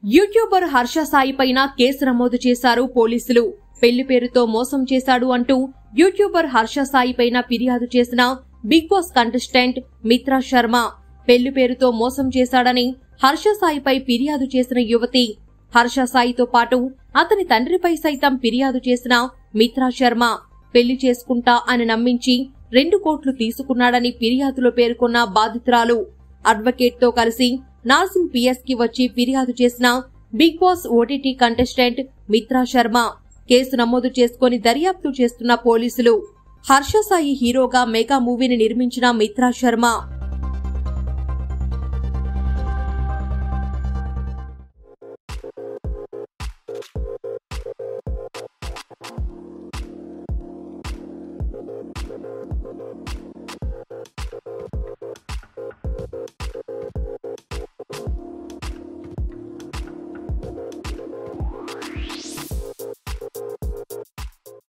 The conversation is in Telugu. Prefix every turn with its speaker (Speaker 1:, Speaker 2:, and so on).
Speaker 1: యూట్యూబర్ హర్ష సాయి పైన కేసు నమోదు చేశారు పోలీసులు పెళ్లి పేరుతో మోసం చేశాడు అంటూ యూట్యూబర్ హర్ష సాయి పైన ఫిర్యాదు చేసిన Bigg Boss contestant Mitra Sharma పెళ్లి పేరుతో మోసం చేశాడని హర్ష సాయిపై ఫిర్యాదు చేసిన యువతి హర్ష సాయితో పాటు అతని తండ్రిపై సైతం ఫిర్యాదు చేసిన మిత్రా శర్మ పెళ్లి చేసుకుంటా అని నమ్మించి రెండు కోట్లు తీసుకున్నాడని ఫిర్యాదులో పేర్కొన్న బాధితురాలు అడ్వకేట్ తో కలిసి నార్సింగ్ పిఎస్ కి వచ్చి ఫిర్యాదు చేసిన Bigg Boss OTT contestant Mitra Sharma కేసు నమోదు చేసుకుని దర్యాప్తు చేస్తున్న పోలీసులు హర్ష సాయి హీరోగా మెగా మూవీని నిర్మించిన మిత్రా శర్మ